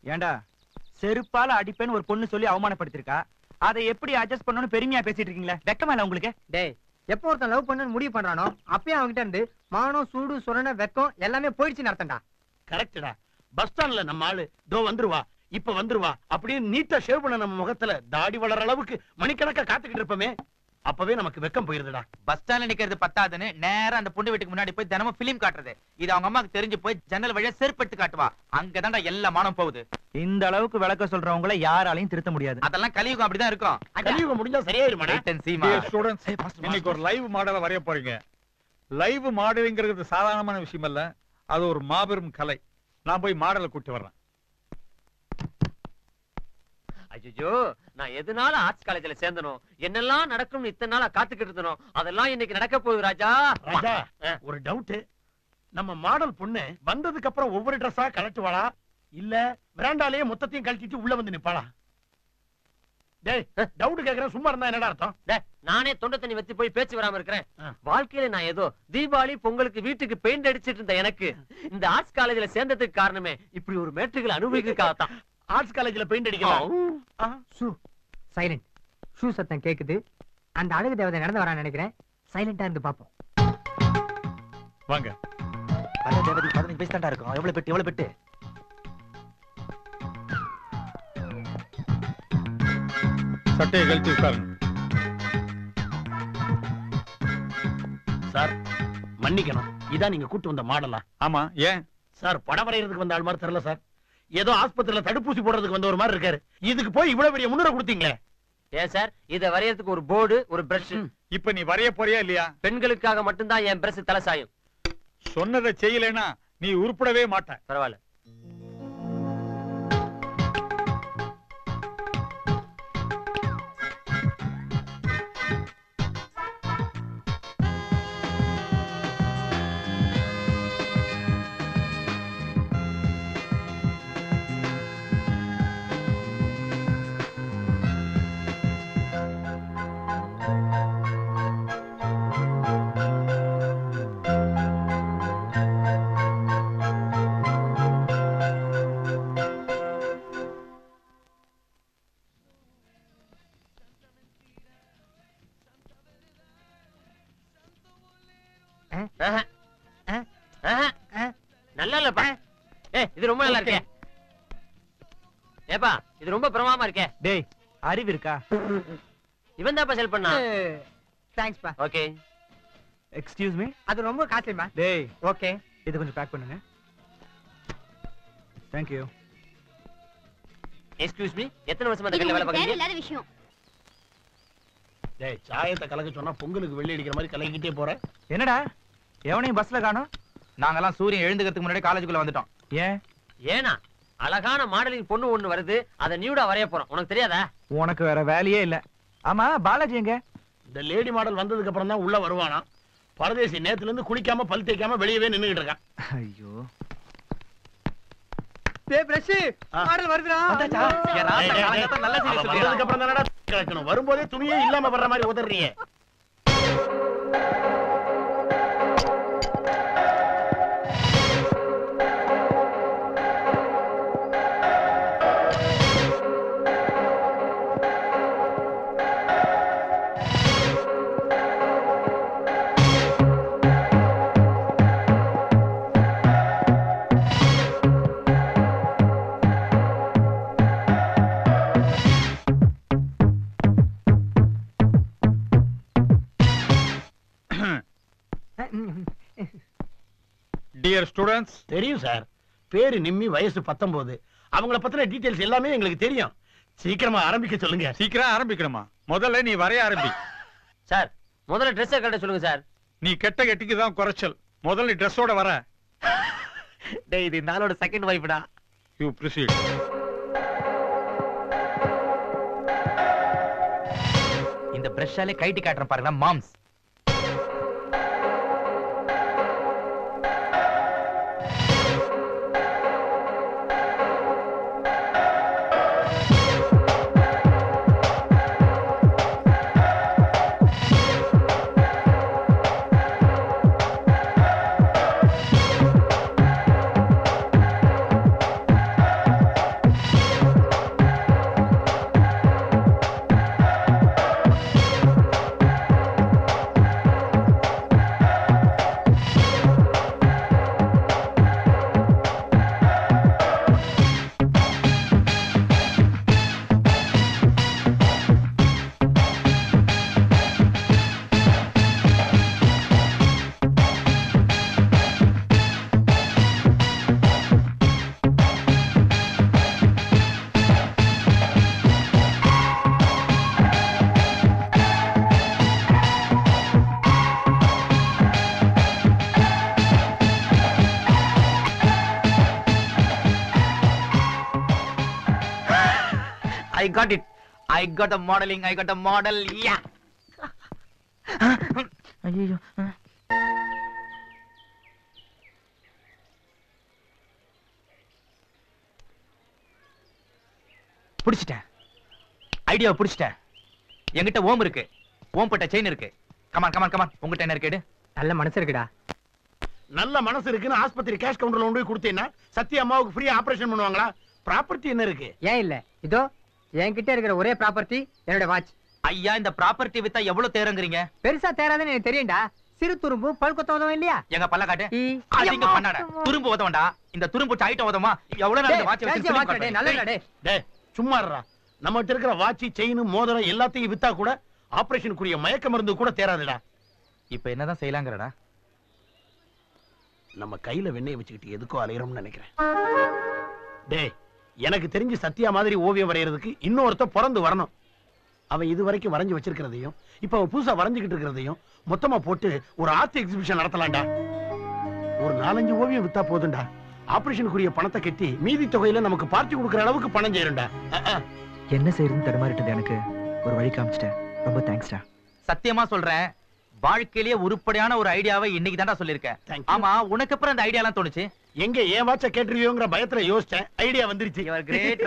ஏண்டா செருப்பால அடிப்பேன்னு ஒரு பொண்ணு சொல்லி அவமானப்படுத்திருக்கா அதை எப்படி அட்ஜஸ்ட் பண்ணணும்னு பெருமையா பேசிட்டு இருக்கீங்களே வெக்கமா இல்ல உங்களுக்கு டேய் எப்போ ஒருத்தன் லவ் பண்ணணும்னு முடிவு பண்றானோ அப்பயே அவன்கிட்ட இருந்து மானம் சூடு சுரண வெக்கம் எல்லாமே போயிடுச்சுன்னு அர்த்தம்டா கரெக்டடா பஸ் ஸ்டாண்ட்ல நம்ம ஆளு தோ வந்துருவா இப்ப வந்துருவா அப்படியே நீட்டா ஷேவ் பண்ண நம்ம முகத்துல தாடி வளர அளவுக்கு மணிக்கணக்கா காத்துக்கிட்டு இருப்போமே அப்பவே நமக்கு வெக்கம் போயிருதுடா பஸ் ஸ்டாண்ட்ல நிக்கிறது பத்தாதுன்னு நேரா அந்த பொண்ணு வீட்டுக்கு முன்னாடி போய் தினமும் பிலிம் காட்டுறது இது அவங்க அம்மாக்கு தெரிஞ்சு போய் ஜன்னல் வழியா செருப்படுத்து காட்டுவா அங்கதான்டா எல்லா மானம் போகுது இந்த அளவுக்கு விளக்க சொல்றவங்கள யாராலையும் திருத்த முடியாது அதெல்லாம் கலியுகம் அப்படிதான் இருக்கும் கலியுகம் முடிஞ்சா சரியாயிருமாடா Wait and see, மா. Dear students, இன்னைக்கு ஒரு லைவ் மாடலை வரைய போறீங்க லைவ் மாடலிங்கிறது சாதாரணமான விஷயம் அல்ல அது ஒரு மாபெரும் கலை நான் போய் மாடலை கூட்டி வர்றேன் ஐயோ நான் எதனால ஆர்ட்ஸ் காலேஜ்ல சேர்ந்தனோ என்னெல்லாம் நடக்கும்னு இத்தனை நாளா காத்துக்கிட்டு இருந்தனோ அதெல்லாம் இன்னைக்கு நடக்க போகுது ராஜா ராஜா ஒரு டவுட் நம்ம மாடல் பொண்ணு வந்ததுக்கு அப்புறம் ஒவ்வொரு ட்ரெஸ்ஸா கலட்டுவாளா இல்ல விராண்டாலேயே மொத்தத்தையும் கழட்டிட்டு உள்ள வந்து நிப்பாளா டேய் டவுட் கேக்குறேன் சும்மா இருந்தா என்னடா அர்த்தம் டேய், நானே தொண்டை தண்ணி வத்தி போய் பேச்சு வராம இருக்கிறேன் ஆ. வாழ்க்கையில நான் ஏதோ தீபாவளி பொங்கலுக்கு வீட்டுக்கு பெயிண்ட் அடிச்சிட்டு இருந்த எனக்கு இந்த ஆர்ட்ஸ் காலேஜ்ல சேர்ந்ததுக்கு காரணமே இப்படி ஒரு மேட்ருகளை அனுபவிக்கிறதுக்காகத்தான் ஆர்ட்ஸ் காலேஜ்ல பெயிண்ட் அடிக்கலாம் ஷூ சைலண்ட் ஷூ சத்தம் கேக்குது அந்த அழகு தேவதை நடந்து வரான்னு நினைக்கிறேன் சைலண்டா இருந்து பாப்போம் வாங்க வர தேவதி பதினஞ்சு வயசு தான்டா இருக்கும் எவ்வளவு பெட்டு எவ்வளவு பெட்டு சட்டையை கழிச்சு உட்காருங்க சார் மன்னிக்கணும் இதான் நீங்க கூட்டு வந்த மாடலா ஆமா ஏன் சார் படம் வரையறதுக்கு வந்த ஆள் மாதிரி தெரியல சார் ஏதோ ஆஸ்பத்திரியில தடுப்பூசி போடுறதுக்கு வந்த ஒரு மாதிரி இருக்காரு இதுக்கு போய் இவ்வளவு பெரிய முன்னுரை கொடுத்தீங்களே ஏன் சார் இத வரையறதுக்கு ஒரு போர்டு ஒரு பிரஷ் இப்ப நீ வரைய போறியா இல்லையா பெண்களுக்காக மட்டும்தான் என் பிரஷ் தலை சாயும் சொன்னதை செய்யலைன்னா நீ உருப்படவே மாட்ட பரவாயில்ல ஆஹா. ஆ? ஆஹா. ஆ? நல்லா இல்லப்பா ஏ இது ரொம்ப நல்லா இருக்கே ஏப்பா இது ரொம்ப பிரமாமா இருக்கே டேய் அறிவு இருக்கா இவன் தான் செல் பண்ணா தேங்க்ஸ் பா ஓகே எக்ஸ்கியூஸ் மீ அது ரொம்ப காஸ்ட்லிமா டேய் ஓகே இது கொஞ்சம் பேக் பண்ணுங்க தேங்க்யூ எக்ஸ்கியூஸ் மீ எத்தனை வருஷமா இந்த இது கடையில வேலை உங்களுக்கு பார்க்கறீங்க தேவையில்லாத விஷயம் டேய் சாயத்தை கலக்க சொன்னா பொங்கலுக்கு வெள்ளி அடிக்கிற மாதிரி கலக்கிட்டே போற என்னடா எவனையும் பஸ்ல காணோம் நாங்கெல்லாம் சூரியன் எழுந்துக்கிறதுக்கு முன்னாடி காலேஜுக்குள்ள வந்துட்டோம் ஏன் ஏனா அழகான மாடலிங் பொண்ணு ஒண்ணு வருது அதை நியூடா வரைய போறோம் உனக்கு தெரியாதா உனக்கு வேற வேலையே இல்ல ஆமா பாலாஜி எங்க இந்த லேடி மாடல் வந்ததுக்கு அப்புறம் தான் உள்ள வருவானா பரதேசி நேத்துல இருந்து குளிக்காம பல் தேய்க்காம வெளியவே நின்னுகிட்டு இருக்கான் ஐயோ டேய் பிரஷ் மாடல் வருதுடா வந்தாச்சா? என் ராசா டேய், டேய், காலங்கத்தான் நல்ல செய்தி அவன் சொல்லிடுறான். வந்ததுக்கு அப்புறம் தானடா கலக்கணும் வரும்போதே துணியே இல்லாம வர்ற மாதிரி உதறியே டியர் ஸ்டூடெண்ட்ஸ் தெரியும் சார் பேரு நிம்மி வயசு பத்தொன்பது அவங்கள பத்தின டீடைல்ஸ் எல்லாமே எங்களுக்கு தெரியும் சீக்கிரமா ஆரம்பிக்க சொல்லுங்க சீக்கிரம் ஆரம்பிக்கணுமா முதல்ல நீ வரைய ஆரம்பி சார் முதல்ல ட்ரெஸ்ஸை கட்ட சொல்லுங்க சார் நீ கெட்ட கெட்டிக்கு தான் குறைச்சல் முதல்ல நீ ட்ரெஸ்ஸோட வர டேய் இது இந்த ஆளோட செகண்ட் வைஃப்டா யூ ப்ரிசீட் இந்த பிரஷாலே கைட்டி காட்டுறேன் பாருங்களா மாம்ஸ் I got it I got a modelling I got a model yeah ஐயோ புடிச்சிட்டேன் ஐடியாவை புடிச்சிட்டேன் என்கிட்ட ஓம் இருக்கு ஓம் பட்ட செயின் இருக்கு கமான் கமான் கமான் உங்ககிட்ட என்ன இருக்கு நல்ல மனசு இருக்குடா நல்ல மனசு இருக்குன்னு ஆஸ்பத்திரி கேஷ் கவுண்டர்ல கொண்டு போய் கொடுத்தீங்கன்னா சத்யா அம்மாவுக்கு ஃப்ரீயா ஆபரேஷன் பண்ணுவாங்களா ப்ராப்பர்ட்டி என்ன இருக்கு ஏன் இல்ல இதோ என்கிட்ட இருக்கிற ஒரே ப்ராப்பர்ட்டி என்னோட வாட்ச் ஐயா இந்த ப்ராப்பர்ட்டி வித்தா எவ்வளவு தேரங்கறீங்க பெருசா தேராதுன்னு எனக்கு தெரியும்டா சிறு துரும்பு பழுக்கத்த உதவும் இல்லையா எங்க பல்ல காட்டு ஈ. அதிக பண்ணாட துரும்பு உதவண்டா இந்த துரும்பு டைட்ட உதவமா எவ்வளவு நாள் இந்த டேய், வாட்ச் fancy watch டா, டேய், நல்லதுடா, டேய். டேய் சும்மா இருடா நம்மகிட்ட இருக்கிற வாட்சி செயின் மோதிரம் எல்லாத்தையும் வித்தா கூட ஆபரேஷனுக்குரிய மயக்க மருந்து கூட தேராதுடா இப்ப என்னதான் செய்யலாங்கறடா நம்ம கையில வெண்ணெய் வச்சுக்கிட்டு எதுக்கோ அலையறோம்னு நினைக்கிறேன் டேய் எனக்கு தெரிஞ்சு சத்யா மாதிரி ஓவியம் வரையறதுக்கு இன்னொருத்த பிறந்து வரணும் அவன் இது வரைக்கும் வரைஞ்சு வச்சிருக்கிறதையும் இப்ப அவன் புதுசா வரைஞ்சுக்கிட்டு இருக்கிறதையும் மொத்தமா போட்டு ஒரு ஆர்ட் எக்ஸிபிஷன் நடத்தலாம்டா ஒரு நாலஞ்சு ஓவியம் வித்தா போதும்டா ஆபரேஷனுக்குரிய பணத்தை கட்டி மீதி தொகையில நமக்கு பார்ட்டி கொடுக்குற அளவுக்கு பணம் சேரும்டா அஹ், அஹ். என்ன செய்யறதுன்னு தடுமாறிட்டு எனக்கு ஒரு வழி காமிச்சிட்டேன் ரொம்ப தேங்க்ஸ்டா சத்தியமா சொல்றேன் வாழ்க்கையிலேயே உருப்படியான ஒரு ஐடியாவை இன்னைக்கு தான்டா சொல்லிருக்கேன் Thank you. ஆமா உனக்கு அப்புறம் அந்த ஐடியா எல்லாம் தோணுச்சு எங்க ஏன் வாட்ச கேட்டுருவியோங்கிற பயத்துல யோசிச்சேன் ஐடியா வந்துருச்சு your great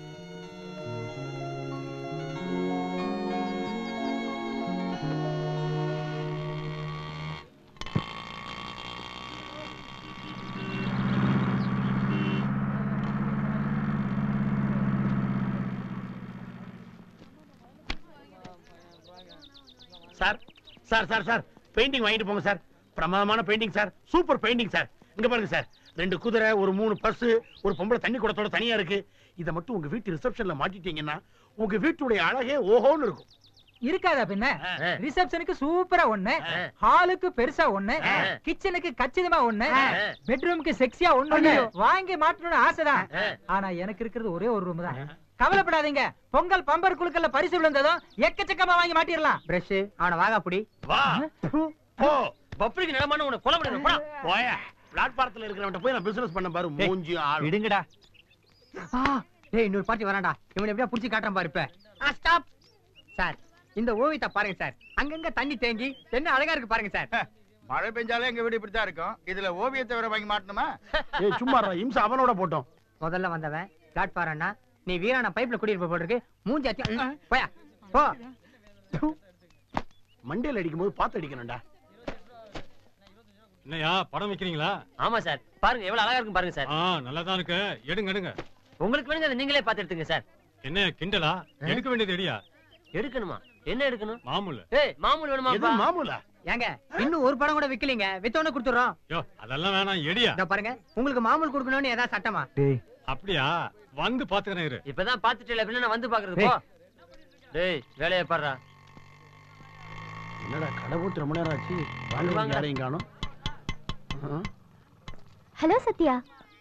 sir sir sir sir painting வாங்கிட்டு போங்க சார் பிரமாதமான painting sir super painting sir இங்க பாருங்க சார் ரெண்டு குதிரை ஒரு மூணு பஸ் ஒரு பொம்பளை தண்ணி குடத்தோட தனியா இருக்கு இத மட்டும் உங்க வீட்டு ரிசப்ஷன்ல மாட்டிட்டீங்கன்னா உங்க வீட்டுடைய அழகே ஓஹோன்னு இருக்கும் இருக்காதா பின்ன ஆ. ரிசப்ஷனுக்கு சூப்பரா ஒண்ணு ஆ. ஹாலுக்கு பெருசா ஒண்ணு ஆ. கிச்சனுக்கு கச்சிதமா ஒண்ணு ஆ. பெட்ரூமுக்கு செக்ஸியா ஒண்ணு வாங்கி மாட்டணும்னு ஆசைதான் ஆ. ஆனா எனக்கு இருக்கிறது ஒரே ஒரு ரூம் தான் கவலைப்படாதீங்க பொங்கல் பம்பர் குழுக்கல்ல பரிசு விழுந்ததும் எக்கச்சக்கமா வாங்கி மாட்டிடலாம் பிரஷ் அவன வாகா புடி வா போ பப்ளிக் நிலமான உன்னை கொலை பண்ணிடுவேன் போடா. போய பிளாட்பாரத்துல இருக்கிறவன்ட்ட போய் நான் பிசினஸ் பண்ண பாரு மூஞ்சி ஆள் விடுங்கடா டேய் இன்னொரு பாட்டி வரான்டா இவனை எப்படியா புடிச்சு காட்டுறேன் பாரு இப்ப ஸ்டாப் சார் இந்த ஓவியத்தை பாருங்க சார் அங்கங்க தண்ணி தேங்கி என்ன அழகா இருக்கு பாருங்க சார் மழை பெஞ்சாலே எங்க வீடு இப்படித்தான் இருக்கும் இதுல ஓவியத்தை வேற வாங்கி மாட்டணுமா ஏய் சும்மா இருடா, இம்சை அவனோட போட்டோம் முதல்ல வந்தவன் பிளாட்பாரம்னா நீ வீரான பைப்ல குடியிருப்ப போல இருக்கு மூஞ்சி அத்தி போயா போ மண்டையில அடிக்கும் போது பார்த்து அடிக்கணும்டா என்னையா படம் வைக்கிறீங்களா ஆமா சார் பாருங்க எவ்வளவு அழகா இருக்கும் பாருங்க சார் ஆ நல்லா இருக்கு எடுங்க எடுங்க உங்களுக்கு வேணுங்க அதை நீங்களே பார்த்து எடுத்துங்க சார் என்ன கிண்டலா எடுக்க வேண்டியது எடியா எடுக்கணுமா என்ன எடுக்கணும் மாமூல் ஏய் மாமூல் எது வேணுமா மாமூலா ஏங்க இன்னும் ஒரு படம் கூட விக்கலீங்க வித்தோன்னு கொடுத்துறோம் யோ அதெல்லாம் வேணாம் எடியா இதோ பாருங்க உங்களுக்கு மாமூல் கொடுக்கணும்னு ஏதாவது சட்டமா டேய் அப்படியா வந்து பாத்துக்கிறேன் இரு இப்பதான் பாத்துட்டு இல்ல பின்ன நான் வந்து பாக்குறது போ டேய் வேலையை பாடுறா என்னடா கடை போட்டு ரொம்ப நேரம் ஆச்சு வாங்க வாங்க. யாரையும் காணும் ஹலோ சத்யா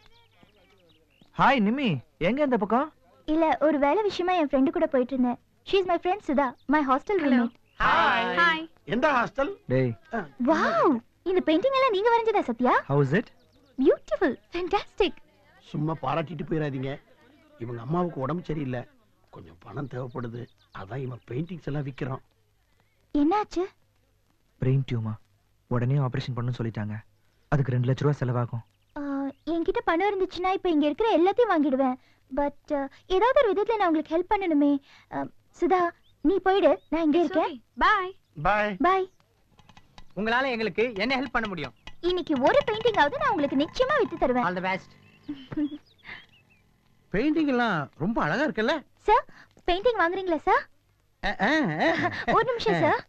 ஹாய் நிம்மி எங்க இந்த பக்கம் இல்ல ஒரு வேலை விஷயமா என் ஃப்ரெண்டு கூட போயிட்டு இருந்தேன் she is my friend Sudha my hostel roommate hi எந்த ஹாஸ்டல் டேய் வாவ் இந்த பெயிண்டிங் எல்லாம் நீங்க வரைஞ்சதா Sathya how's it beautiful fantastic சும்மா பாராட்டிட்டு போயிடாதீங்க இவங்க அம்மாவுக்கு உடம்பு சரியில்லை கொஞ்சம் பணம் தேவைப்படுது அதான் இவன் பெயிண்டிங்ஸ் எல்லாம் விக்கிறான் என்னாச்சு பிரெயின் டியூமா உடனே ஆபரேஷன் பண்ணணும்னு சொல்லிட்டாங்க அதுக்கு ரெண்டு லட்ச ரூபா செலவாகும் ஆஹ், என்கிட்ட பணம் இருந்துச்சுன்னா இப்ப இங்க இருக்கிற எல்லாத்தையும் வாங்கிடுவேன் பட் ஏதாவது ஒரு விதத்துல நான் உங்களுக்கு ஹெல்ப் பண்ணணுமே ஆஹ், சுதா நீ போயிடு நான் இங்க இருக்கேன் பாய் பாய் பாய் உங்களால எங்களுக்கு என்ன ஹெல்ப் பண்ண முடியும் இன்னைக்கு ஒரு பெயிண்டிங் ஆவது நான் உங்களுக்கு நிச்சயமா வித்து தருவேன் ஆல் தி பெஸ்ட் பெயிண்டிங் எல்லாம் ரொம்ப அழகா இருக்குல்ல சார் பெயிண்டிங் வாங்குறீங்களா சார் ஒரு நிமிஷம் சார்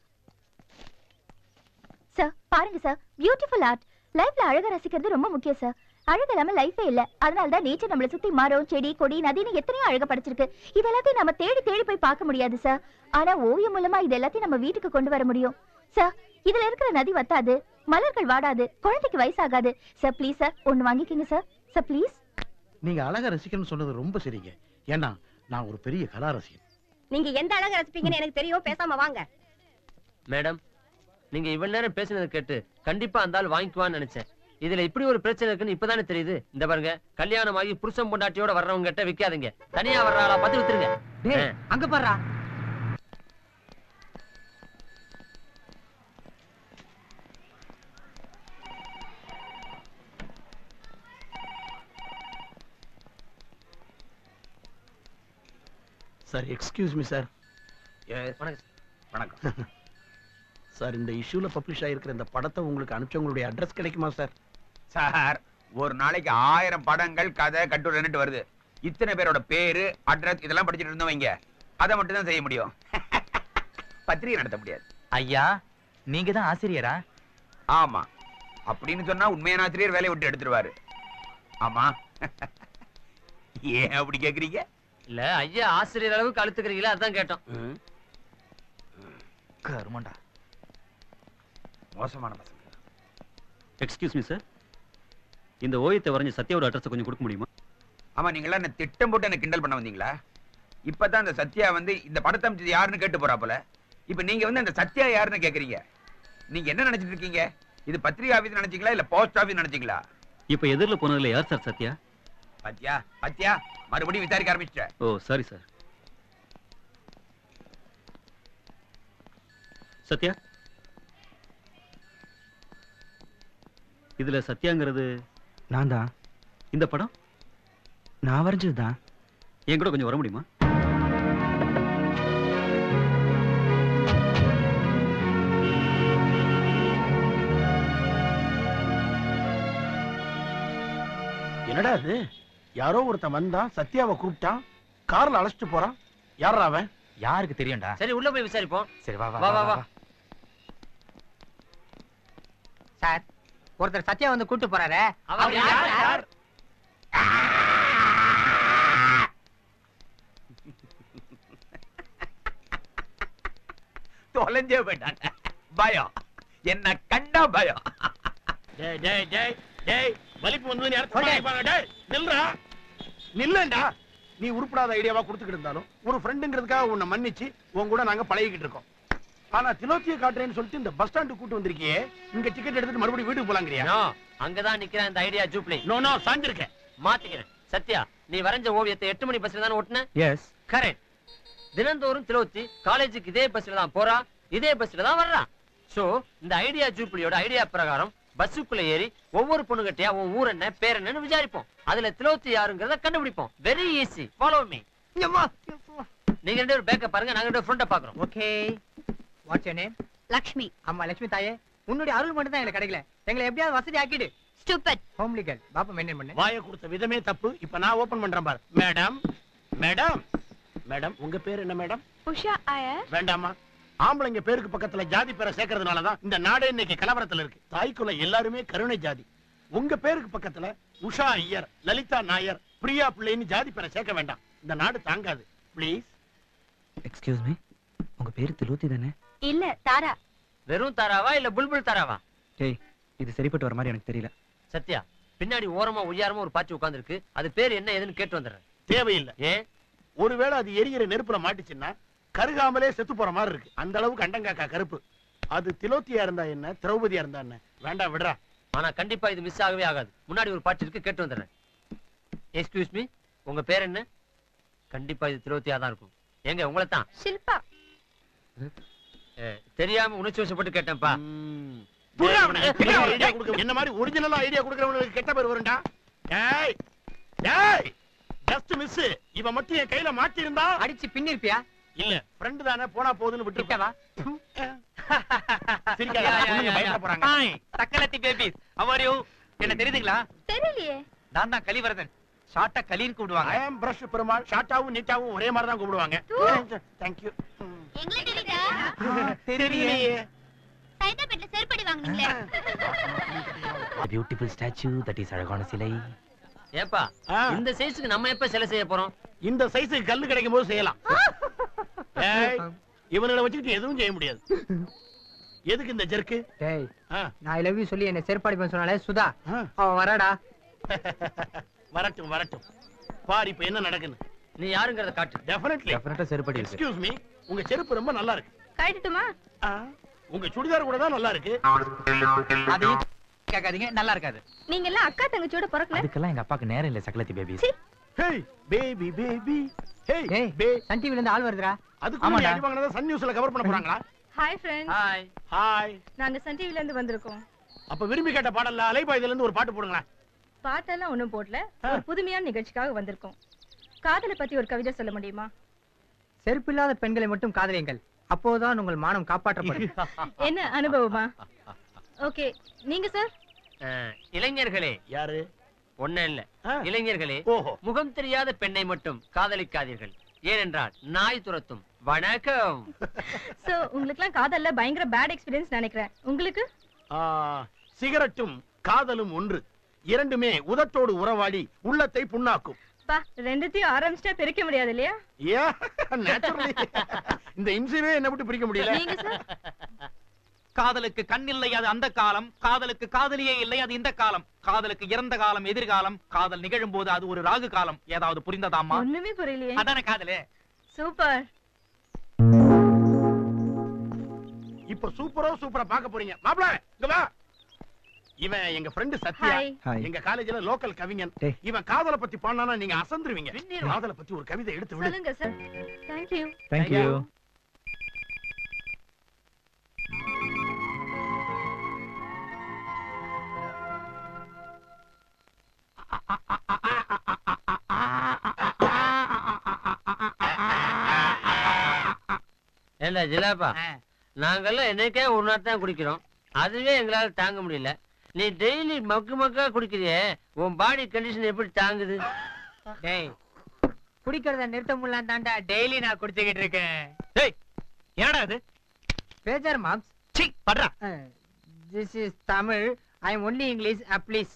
சார் பாருங்க சார் பியூட்டிஃபுல் ஆர்ட் லைஃப்ல அழக ரசிக்கிறது ரொம்ப முக்கியம் சார் அழகு இல்லாம லைஃபே இல்ல அதனால தான் நேச்சர் நம்மள சுத்தி மரம் செடி கொடி நதின்னு எத்தனையோ அழக படைச்சிருக்கு இது எல்லாத்தையும் நம்ம தேடி தேடி போய் பார்க்க முடியாது சார் ஆனா ஓவியம் மூலமா இது எல்லாத்தையும் நம்ம வீட்டுக்கு கொண்டு வர முடியும் சார் இதுல இருக்கிற நதி வத்தாது மலர்கள் வாடாது குழந்தைக்கு வயசாகாது சார் ப்ளீஸ் சார் ஒன்னு வாங்கிக்கோங்க சார் சார் ப்ளீஸ் நீங்க அழகா ரசிக்கணும்னு சொன்னது ரொம்ப சரிங்க ஏன்னா நான் ஒரு பெரிய கலா ரசிகன் நீங்க எந்த அழகு ரசிப்பீங்கன்னு எனக்கு தெரியும் பேசாம வாங்க மேடம் நீங்க இவ்வளவு நேரம் பேசினதை கேட்டு கண்டிப்பா அந்த ஆள் வாங்கிக்குவான்னு நினைச்சேன் இதுல இப்படி ஒரு பிரச்சனை இருக்குன்னு இப்பதானே தெரியுது இந்த பாருங்க கல்யாணம் ஆகி புருஷன் பொண்டாட்டியோட வர்றவங்க கிட்ட விக்காதீங்க தனியா வர்றாளா பார்த்து வித்துருங்க டேய் அங்க பாருடா சார் எக்ஸ்கியூஸ் மீ சார் வணக்கம் வணக்கம் சார் இந்த இஷ்யூல பப்ளிஷ் ஆயிருக்கிற இந்த படத்தை உங்களுக்கு அனுப்பிச்சவங்களுடைய அட்ரஸ் கிடைக்குமா சார் சார் ஒரு நாளைக்கு ஆயிரம் படங்கள் கதை கட்டுரைன்னுட்டு வருது இத்தனை பேரோட பேரு அட்ரஸ் இதெல்லாம் படிச்சுட்டு இருந்தோம் வைங்க அதை மட்டும் தான் செய்ய முடியும் பத்திரிகை நடத்த முடியாது ஐயா நீங்க தான் ஆசிரியரா ஆமா அப்படின்னு சொன்னா உண்மையான ஆசிரியர் வேலையை விட்டு எடுத்துருவாரு ஆமா ஏன் அப்படி கேக்குறீங்க இல்ல ஐயா ஆசிரியர் அளவுக்கு அழுத்துக்கிறீங்களா அதான் கேட்டோம் கருமண்டா மோசமான பசங்க எக்ஸ்கியூஸ் மீ சார் இந்த ஓவியத்தை வரைஞ்ச சத்யாவோட அட்ரஸ் கொஞ்சம் கொடுக்க முடியுமா ஆமா நீங்களா என்ன திட்டம் போட்டு என்ன கிண்டல் பண்ண வந்தீங்களா இப்பதான் அந்த சத்யா வந்து இந்த படத்தை அமைச்சது யாருன்னு கேட்டு போறா போல இப்ப நீங்க வந்து அந்த சத்யா யாருன்னு கேக்குறீங்க நீங்க என்ன நினைச்சிட்டு இருக்கீங்க இது பத்திரிகை ஆபீஸ் நினைச்சீங்களா இல்ல போஸ்ட் ஆபீஸ் நினைச்சீங்களா இப்போ எதிரில் போனதுல யார் சார் சத்யா பாத்தியா பாத்தியா மறுபடியும் விசாரிக்க ஆரம்பிச்சிட்ட ஓ சாரி சார் சத்யா இதுல சத்யாங்கிறது நான் தான் இந்த படம் நான் வரைஞ்சது தான் என் கூட கொஞ்சம் வர முடியுமா என்னடா இது யாரோ ஒருத்தன் வந்தான் சத்யாவை கூப்பிட்டான் கார்ல அழைச்சிட்டு போறான் யாரா அவன் யாருக்கு தெரியும்டா சரி உள்ள போய் விசாரிப்போம் சரி வா வா வா வா சார் ஒருத்தர் சத்யா வந்து கூட்டு போறாரு அவர் யார் சார் தொலைஞ்சே போயிட்டாங்க பயம் என்ன கண்டா பயம் டேய் டேய் டேய் டேய் வலிப்பு வந்து யாரும் டேய் நில்றா நில்லண்டா நீ உருப்படாத ஐடியாவா கொடுத்துக்கிட்டு இருந்தாலும் ஒரு ஃப்ரெண்டுங்கிறதுக்காக உன்னை மன்னிச்சு உன் கூட நாங்க பழகிக்கிட்டு இருக்கோம் ஆனா திலோத்திய காட்டுறேன்னு சொல்லிட்டு இந்த பஸ் ஸ்டாண்டு கூட்டு வந்திருக்கியே இங்க டிக்கெட் எடுத்துட்டு மறுபடியும் வீட்டுக்கு போலாங்கிறியா நோ அங்கதான் நிக்கிறேன் இந்த ஐடியா ஜூப்ளி நோ நோ சாஞ்சிருக்கேன் மாத்திக்கிறேன் சத்யா நீ வரைஞ்ச ஓவியத்தை எட்டு மணி பஸ்ல தானே ஓட்டுன எஸ் கரெக்ட் தினந்தோறும் திலோத்தி காலேஜுக்கு இதே பஸ்ல தான் போறா இதே பஸ்ல தான் வர்றா சோ இந்த ஐடியா ஜூப்ளியோட ஐடியா பிரகாரம் பஸ்ஸுக்குள்ள ஏறி ஒவ்வொரு பொண்ணுகிட்டயா உன் ஊர் என்ன பேர் என்னன்னு விசாரிப்போம் அதுல திலோத்தி யாருங்கிறத கண்டுபிடிப்போம் வெரி ஈஸி ஃபாலோ மீ நீங்க ரெண்டு பேரும் பேக்க பாருங்க நாங்க ரெண்டு ஃப்ரண்ட பாக்குறோம் okay what's you name Lakshmi அம்மா லட்சுமி தாயே உன்னுடைய அருள் மட்டும் தான் எனக்கு கிடைக்கல எங்களை எப்படியாவது வசதி ஆக்கிடு ஸ்டூபிட் ஹோம்லி கேர்ள் பாப்பா மெயின்டைன் பண்ணு வாயை கொடுத்த விதமே தப்பு இப்ப நான் ஓபன் பண்றேன் பாரு மேடம் மேடம் மேடம் உங்க பேர் என்ன மேடம் உஷா ஐயர் வேண்டாமா ஆம்பளைங்க பேருக்கு பக்கத்துல ஜாதி பேரை சேர்க்கறதுனாலதான் இந்த நாடே இன்னைக்கு கலவரத்துல இருக்கு தாய்க்குள்ள எல்லாருமே கருணை ஜாதி உங்க பேருக்கு பக்கத்துல உஷா ஐயர் லலிதா நாயர் பிரியா பிள்ளைன்னு ஜாதி பேரை சேர்க்க வேண்டாம் இந்த நாடு தாங்காது ப்ளீஸ் எக்ஸ்கியூஸ் மீ உங்க பேரு திலூத்தி தானே இல்ல தாரா வெறும் தாராவா இல்ல புல்புல் தாராவா டேய் இது சரிப்பட்டு வர மாதிரி எனக்கு தெரியல சத்யா பின்னாடி ஓரமா உயரமா ஒரு பாச்சி உட்கார்ந்திருக்கு அது பேர் என்ன ஏதுன்னு கேட்டு வந்துடுறேன் தேவையில்லை ஏன் ஒருவேளை அது எரியிற நெருப்புல மாட்டுச்சுன்னா கருகாமலே செத்து போற மாதிரி இருக்கு அந்த அளவுக்கு அண்டங்காக்கா கருப்பு அது திலோத்தியா இருந்தா என்ன திரௌபதியா இருந்தா என்ன வேண்டாம் விடுறா ஆனா கண்டிப்பா இது மிஸ் ஆகவே ஆகாது முன்னாடி ஒரு பாட்டு இருக்கு கேட்டு வந்துடுறேன் எக்ஸ்கியூஸ் மீ உங்க பேர் என்ன கண்டிப்பா இது திரோத்தியா தான் இருக்கும் எங்க உங்களை தான் ஷில்பா தெரியாம உணர்ச்சி வசப்பட்டு கேட்டேன்ப்பா விடுறா அவனை. ஐடியா கொடுக்க என்ன மாதிரி ஒரிஜினலா ஐடியா கொடுக்கறவனுக்கு கெட்ட பேர் வரும்டா டேய் டேய் ஜஸ்ட் மிஸ் இவன் மட்டும் என் கையில மாட்டி இருந்தா அடிச்சு பின்னிருப்பியா இல்ல ஃப்ரெண்ட் தானே போனா போகுதுன்னு விட்டு கிட்டவா சிரிக்காத பொண்ணுங்க பயப்பட போறாங்க தக்கலத்தி பேபிஸ் அவர் யூ என்ன தெரியுதுங்களா தெரியலையே நான் தான் கலிவரதன் ஷார்ட்டா கலின்னு ஐ கூப்பிடுவாங்க ஆம் பிரஷ் பெருமாள் ஷார்ட்டாவும் நீட்டாவும் ஒரே மாதிரி தான் கூப்பிடுவாங்க தேங்க் யூ எங்களை தெரியுதா தெரியலையே சைதாப்பேட்ல செருப்படி வாங்குனீங்களே பியூட்டிஃபுல் ஸ்டாச்சு தட் இஸ் அழகான சிலை ஏப்பா ஆ. இந்த சைஸ்க்கு நம்ம எப்ப சிலை செய்ய போறோம் இந்த சைஸுக்கு கல்லு கிடைக்கும் போது செய்யலாம் ஏய், இவனுங்களை வச்சுக்கிட்டு எதுவும் செய்ய முடியாது எதுக்கு இந்த ஜெர்க்கு டேய் ஆ, நான் ஐ லவ் யூ சொல்லி என்ன செருப்பாடி பண்ண சொன்னாலே சுதா ஆ. அவன் வராடா வரட்டும் வரட்டும் பார் இப்ப என்ன நடக்குன்னு நீ யாருங்கிறத காட்டு டெஃபினெட்லி டெஃபினட்டா செருப்படி இருக்கு எக்ஸ்கியூஸ் மீ உங்க செருப்பு ரொம்ப நல்லா இருக்கு கழட்டுமா ஆ, உங்க சுடிதார் கூட தான் நல்லா இருக்கு அதையும் கேட்காதீங்க நல்லா இருக்காது நீங்க எல்லாம் அக்கா தங்கச்சியோட பிறக்கல அதுக்கெல்லாம் எங்க அப்பாக்கு நேரம் இல்ல சக்கலத்தி baby hey baby baby hey ஏய் பே சன் டிவில இருந்து ஆள் வருதுடா அதுக்கு முன்னாடி அடி வாங்கினதை சன் நியூஸ்ல கவர் பண்ண போறாங்களா ஹாய் ஃப்ரெண்ட்ஸ் ஹாய் ஹாய் நாங்க சன் டிவில இருந்து வந்திருக்கோம் அப்ப விரும்பி கேட்ட பாடல்ல அலைபாயுதுல இருந்து ஒரு பாட்டு போடுங்களேன் பாட்டெல்லாம் ஒண்ணும் போடல ஒரு புதுமையான நிகழ்ச்சிக்காக வந்திருக்கோம் காதலை பத்தி ஒரு கவிதை சொல்ல முடியுமா செருப்பில்லாத பெண்களை மட்டும் காதலியுங்கள் அப்போதான் உங்கள் மானம் காப்பாற்றப்படும் என்ன அனுபவமா ஓகே நீங்க சார் அஹ், இளைஞர்களே யாரு ஒண்ணு இல்ல ஆ. இளைஞர்களே ஓஹோ முகம் தெரியாத பெண்ணை மட்டும் காதலிக்காதீர்கள் ஏனென்றால் நாய் துரத்தும் வணக்கம் சோ உங்களுக்குலாம் காதல்ல பயங்கர பேட் எக்ஸ்பீரியன்ஸ் நினைக்கிறேன் உங்களுக்கு ஆ, சிகரெட்டும் காதலும் ஒன்று இரண்டுமே உதட்டோடு உறவாடி உள்ளத்தை புண்ணாக்கும் பா ரெண்டுத்தையும் ஆரம்பிச்சிட்டா பிரிக்க முடியாது இல்லையா ஏ நேச்சுரலி இந்த இம்சையே என்ன விட்டு பிரிக்க முடியல நீங்க சார் காதலுக்கு கண் இல்லை அது அந்த காலம் காதலுக்கு காதலியே இல்லை அது இந்த காலம் காதலுக்கு இறந்த காலம் எதிர்காலம் காதல் நிகழும் போது அது ஒரு ராகு காலம் ஏதாவது புரிந்ததாமா ஒண்ணுமே புரியலையே அதானே காதலே சூப்பர் இப்ப சூப்பரோ சூப்பரா பார்க்க போறீங்க மாப்ள இங்க வா இவன் எங்க ஃப்ரெண்ட் சத்யா ஹாய் எங்க காலேஜ்ல லோக்கல் கவிஞன் டேய். இவன் காதல பத்தி பாடினா நீங்க அசந்துருவீங்க காதல பத்தி ஒரு கவிதை எடுத்து விடு சொல்லுங்க சார் தேங்க்யூ தேங்க்யூ ஏண்டா ஜிலாப்பா நாங்கெல்லாம் என்னைக்கே ஒரு நாள் தான் குடிக்கிறோம் அதுவே எங்களால தாங்க முடியல நீ டெய்லி மக்கு மக்கா குடிக்கிறியே உன் பாடி கண்டிஷன் எப்படி தாங்குது டேய் குடிக்கிறத நிறுத்த முடியலாம் தாண்டா டெய்லி நான் குடிச்சுக்கிட்டு இருக்கேன் டேய் என்னடா இது பேஜர் மாம்ஸ் சீ படுறா this is Tamil I am only English please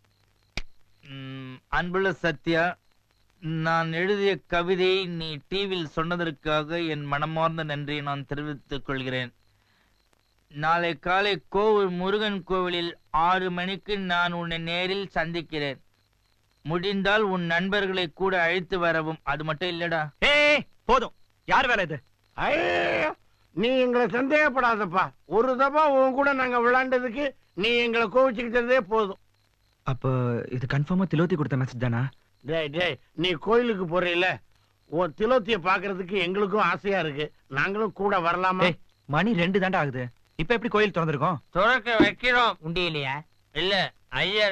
ம், அன்புள்ள சத்யா நான் எழுதிய கவிதையை நீ டிவியில் சொன்னதற்காக என் மனமார்ந்த நன்றியை நான் தெரிவித்துக் கொள்கிறேன் நாளை காலை கோவில் முருகன் கோவிலில் ஆறு மணிக்கு நான் உன்னை நேரில் சந்திக்கிறேன் முடிந்தால் உன் நண்பர்களை கூட அழைத்து வரவும் அது மட்டும் இல்லடா ஏய் போதும் யார் வேலை இது ஐயோ, நீ எங்களை சந்தேகப்படாதப்பா ஒரு தப்பா உன் கூட நாங்க விளையாண்டதுக்கு நீ எங்களை கோவிச்சுக்கிட்டதே போதும் அப்ப இது கன்ஃபார்மா திலோத்தி கொடுத்த மெசேஜ் தானா டேய் டேய் நீ கோயிலுக்கு போறீல உன் திலோத்திய பாக்குறதுக்கு எங்களுக்கும் ஆசையா இருக்கு நாங்களும் கூட வரலாமா ஏய் மணி ரெண்டு தாண்டா ஆகுது இப்ப எப்படி கோயில் திறந்திருக்கோம் துறக்க வைக்கிறோம் உண்டி இல்லையா இல்ல ஐயர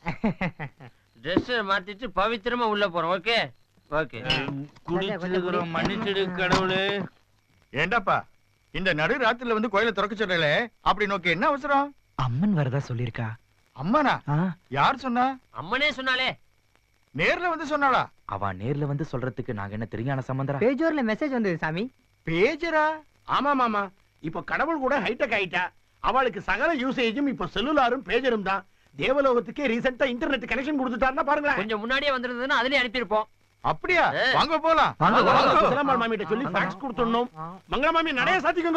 ட்ரெஸ் மாத்திட்டு பவித்திரமா உள்ள போறோம் ஓகே ஓகே குடிச்சிருக்கிறோம் மன்னிச்சிடு கடவுளே ஏண்டாப்பா இந்த நடு ராத்திரில வந்து கோயிலை திறக்க சொல்றல அப்படி நோக்கி என்ன அவசரம் அம்மன் வரதா சொல்லிருக்கா அம்மானா ஆ யார் சொன்னா அம்மனே சொன்னாலே நேர்ல வந்து சொன்னாளா அவ நேர்ல வந்து சொல்றதுக்கு நாங்க என்ன தெரியான சம்பந்தரா பேஜோர்ல மெசேஜ் வந்தது சாமி பேஜரா ஆமா மாமா இப்ப கடவுள் கூட ஹைடெக் ஆயிட்டா அவளுக்கு சகல யூசேஜும் இப்ப செல்லுலாரும் பேஜரும் தான் தேவலோகத்துக்கே ரீசெண்டா இன்டர்நெட் கனெக்ஷன் கொடுத்துட்டாருன்னா பாருங்களேன் கொஞ்சம் முன்னாடியே வந்திருந்ததுன்னா அதுலயே அனுப்பியிருப்போம் அப்படியா ஏ. வாங்க போலாம் வாங்க, வாங்க. சிலம்பாள் மாமிட்ட சொல்லி ஃபேக்ஸ் கொடுத்துடணும் மங்கள மாமி நடைய சாத்திக்கோங்க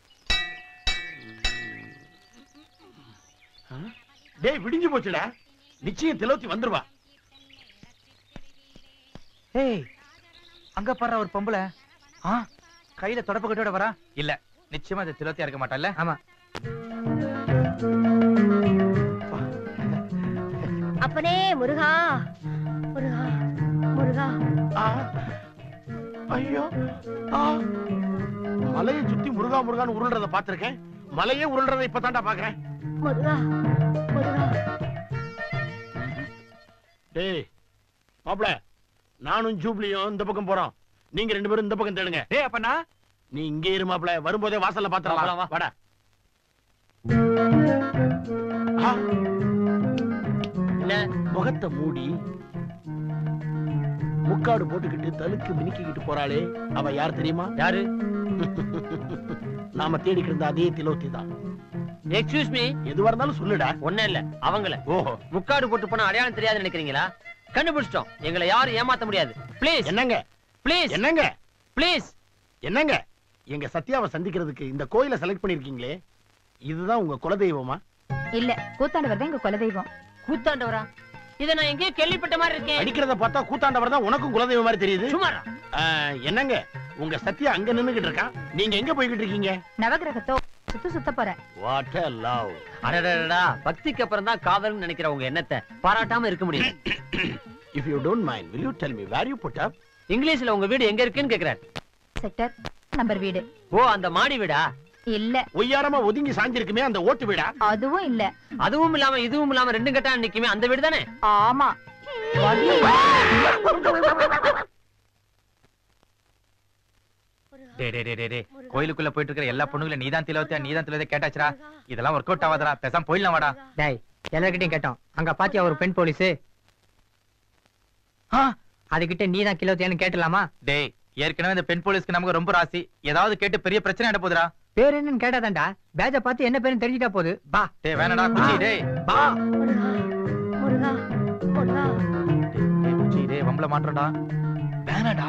ஆ? டேய் விடிஞ்சு போச்சுடா நிச்சயம் திலோத்தி வந்துருவா ஏய் அங்க பாரு ஒரு பொம்பளை ஆ கையில தொடப்பு கட்டோட வரா இல்ல நிச்சயமா அது திலோத்தியா இருக்க மாட்டால ஆமா அப்பனே முருகா முருகா முருகா ஆ. ஐயோ ஆ. மலையை சுத்தி முருகா முருகான்னு உருள்றத பாத்திருக்கேன் மலையே உருள்றத இப்பதான்டா பாக்குறேன் முருகா முருகா டேய் மாப்ள நானும் ஜூப்ளியும் இந்த பக்கம் போறோம் நீங்க ரெண்டு பேரும் இந்த பக்கம் தேடுங்க ஏய் அப்பனா நீ இங்கே இரு மாப்ள வரும்போதே வாசல்ல வா, வா, பாத்துறலாம் வா. வாடா ஆ, என்ன முகத்தை மூடி முக்காடு போட்டுக்கிட்டு தலுக்கு மினுக்கிக்கிட்டு போறாளே அவ யார் தெரியுமா யாரு நாம தேடிக்கிட்டு இருந்த அதே திலோத்தி தான் எக்ஸ்கியூஸ் மீ எதுவா இருந்தாலும் சொல்லுடா ஒண்ணு இல்ல அவங்கள ஓஹோ முக்காடு போட்டு போனா அடையாளம் தெரியாது நினைக்கிறீங்களா கண்டுபிடிச்சிட்டோம் எங்களை யாரும் ஏமாத்த முடியாது ப்ளீஸ் என்னங்க ப்ளீஸ் என்னங்க ப்ளீஸ் என்னங்க எங்க சத்யாவை சந்திக்கிறதுக்கு இந்த கோயிலை செலக்ட் பண்ணிருக்கீங்களே இதுதான் உங்க குலதெய்வமா இல்ல கூத்தாண்டவர் தான் எங்க குலதெய்வம் கூத்தாண்டவரா இத நான் எங்கேயோ கேள்விப்பட்ட மாதிரி இருக்கேன் அடிக்கிறத பார்த்தா கூத்தாண்டவர் தான் உனக்கும் குலதெய்வம் மாதிரி தெரியுது சுமாரா ஆ, என்னங்க உங்க சத்யா அங்க நின்னுகிட்டு இருக்கான் நீங்க எங்க போய்கிட்டு இருக்கீங்க நவகிரகத்தோ சுத்த சுத்த போற வாட் a லவ் அடடடா பக்திக்கு அப்புறம் தான் காதல்னு நினைக்கிற உங்க எண்ணத்தை பாராட்டாம இருக்க முடியும் if you don't mind will you tell me where you put up இங்கிலீஷ்ல உங்க வீடு எங்க இருக்குன்னு கேக்குறாரு செக்டர் நம்பர் வீடு ஓ அந்த மாடி வீடா இல்ல ஒய்யாரமா ஒதுங்கி சாஞ்சிருக்குமே அந்த ஓட்டு வீடா அதுவும் இல்ல அதுவும் இல்லாம இதுவும் இல்லாம ரெண்டும் கட்டா நிக்குமே அந்த வீடு தானே ஆமா டேய் டேய் டேய், டேய் டேய் கோயிலுக்குள்ள போயிட்டு இருக்கிற எல்லா பொண்ணுங்களும் நீதான் திலவத்தியா நீதான் திலவத்தியா கேட்டாச்சுடா இதெல்லாம் ஒர்க் அவுட் ஆகாதடா பேசாம போயிடலாம் வாடா டேய் எல்லார்கிட்டயும் கேட்டோம் அங்க பாத்தியா ஒரு பெண் போலீஸ் அதுகிட்ட நீ தான் கிலோத்தியான்னு கேட்டலாமா டேய் ஏற்கனவே இந்த பெண் போலீஸ்க்கு நமக்கு ரொம்ப ராசி ஏதாவது கேட்டு பெரிய பிரச்சனை ஆயிட போகுதுடா பேர் என்னன்னு கேட்டாதான்டா பேஜ பார்த்து என்ன பேருன்னு தெரிஞ்சிட்டா போகுது பா டேய் வேணாடா குச்சி டேய் பா முருகா முருகா டேய் குச்சி டேய் வம்பல மாட்டறடா வேணாடா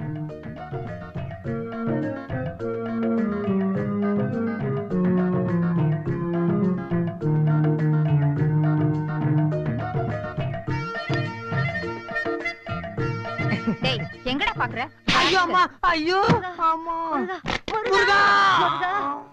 டேய் எங்கடா பாக்குற ஐயோ அம்மா ஐயோ அம்மா முருகா முருகா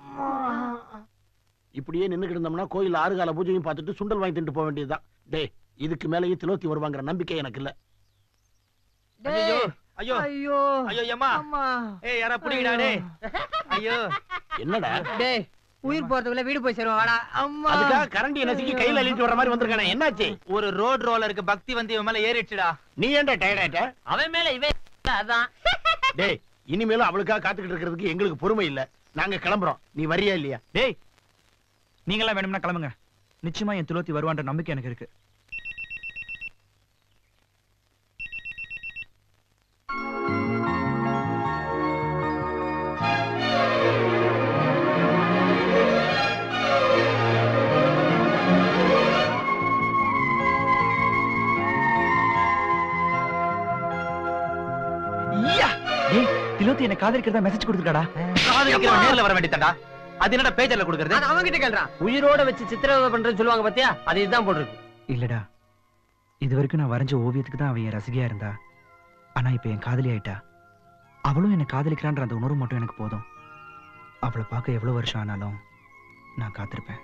இப்படியே நின்னுக்கிட்டு இருந்தோம்னா கோயில் ஆறு கால பூஜையும் பார்த்துட்டு சுண்டல் வாங்கி தின்ட்டு போக வேண்டியதுதான் டேய் இதுக்கு மேலேயும் திலோத்தி வருவாங்கிற நம்பிக்கை எனக்கு இல்ல ஐயோ ஐயோ ஐயோ ஐயோ அம்மா அம்மா ஏய் யாரா புடிங்கடா டேய் ஐயோ என்னடா டேய் உயிர் போறதுக்குள்ள வீடு போய் சேருவோம் வாடா அம்மா அதுக்காக கரண்டி நசுக்கி கையில அள்ளிட்டு வர மாதிரி வந்திருக்கானே என்னாச்சு ஒரு ரோட் ரோலருக்கு பக்தி வந்து இவன் மேல ஏறிடுச்சுடா நீ ஏன்டா டயர்ட் ஆயிட்ட அவன் மேல இவன் அதான் டேய் இனிமேலும் அவளுக்காக காத்துக்கிட்டு இருக்கிறதுக்கு எங்களுக்கு பொறுமை இல்ல நாங்க கிளம்புறோம் நீ வரியா இல்லையா டேய் நீங்களாம் வேணும்னா கிளம்புங்க நிச்சயமா என் துளோத்தி வருவான்ற நம்பிக்கை எனக்கு இருக்கு ஈயா! டேய் திலோத்தி என்ன காதலிக்கிறதா மெசேஜ் கொடுத்துருக்காடா காதலிக்கிறவன் நேர்ல வர வேண்டியதாடா அது என்னடா பேஜர்ல கொடுக்கறது அது அவங்கிட்ட கேள்றான் உயிரோட வச்சு சித்திரவதை பண்றேன்னு சொல்லுவாங்க பாத்தியா அது இதுதான் போட்டிருக்கு இல்லடா இது வரைக்கும் நான் வரைஞ்ச ஓவியத்துக்கு தான் அவன் என் ரசிகையா இருந்தா ஆனா இப்ப என் காதலி ஆயிட்டா அவளும் என்ன காதலிக்கிறான்ற அந்த உணர்வு மட்டும் எனக்கு போதும் அவளை பார்க்க எவ்வளவு வருஷம் ஆனாலும் நான் காத்திருப்பேன்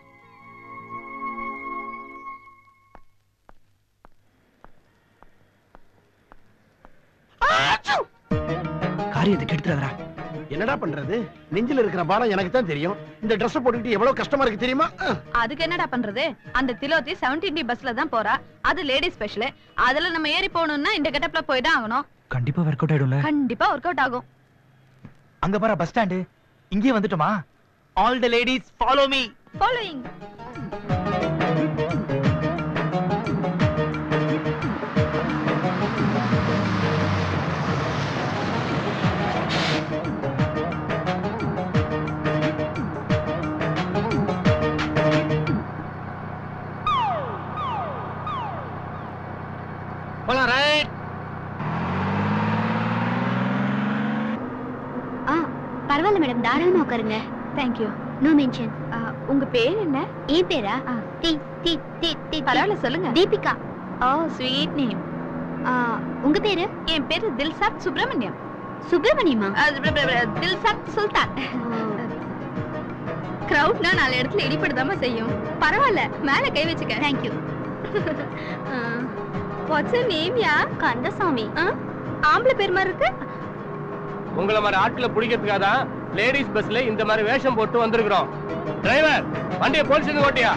காரியத்தை கெடுத்துறாதடா என்னடா பண்றது நெஞ்சில இருக்கிற பாரம் எனக்கு தான் தெரியும் இந்த Dress போட்டுக்கிட்டு எவ்வளவு கஷ்டமா இருக்கு தெரியுமா அஹ். அதுக்கு என்னடா பண்றது அந்த திலோத்தி செவன்டீன் டி பஸ்ல தான் போறா அது லேடிஸ் ஸ்பெஷல் அதுல நம்ம ஏறி போகணும்னா இந்த கெட்டப்ல போய் தான் ஆகணும் கண்டிப்பா ஒர்க் அவுட் ஆயிடும்ல கண்டிப்பா ஒர்க் அவுட் ஆகும் அங்க பாரு பஸ் ஸ்டாண்டு இங்கே வந்துட்டோமா all the ladies follow me following போலாம் ரைட் ஆ பரவாயில்ல மேடம் தாராளமா உட்காருங்க தேங்க்யூ நோ மென்ஷன் உங்க பேர் என்ன ஏன் பேரா ஆ. டி டி டி டி பரவாயில்ல சொல்லுங்க தீபிகா ஓ ஸ்வீட் நேம் ஆ, உங்க பேரு என் பேரு தில்சாத் சுப்பிரமணியம் சுப்பிரமணியமா அது ப- ப- ப- தில்சாத் சுல்தான் கிரவுட்னா நாலு இடத்துல இடிபடுதாம செய்யும் பரவாயில்ல மேல கை வச்சுக்க தேங்க்யூ வாட்ஸ் நேம் யா கந்தசாமி ஆம்பளை பேர் மாதிரி இருக்கு உங்களை மாதிரி ஆட்களை பிடிக்கிறதுக்காக தான் லேடிஸ் பஸ்ல இந்த மாதிரி வேஷம் போட்டு வந்திருக்கிறோம் டிரைவர் வண்டியை போலீஸ் ஓட்டியா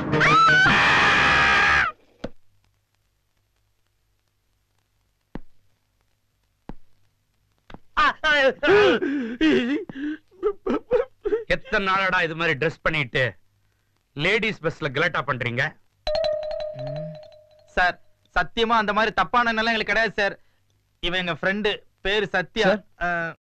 எத்தனை நாளடா இது மாதிரி ட்ரெஸ் பண்ணிட்டு லேடிஸ் பஸ்ல கலாட்டா பண்றீங்க சார் சத்தியமா அந்த மாதிரி தப்பான எண்ணம் எங்களுக்கு கிடையாது சார் இவன் எங்க ஃப்ரெண்டு பேரு சத்யா Sir? அஹ்,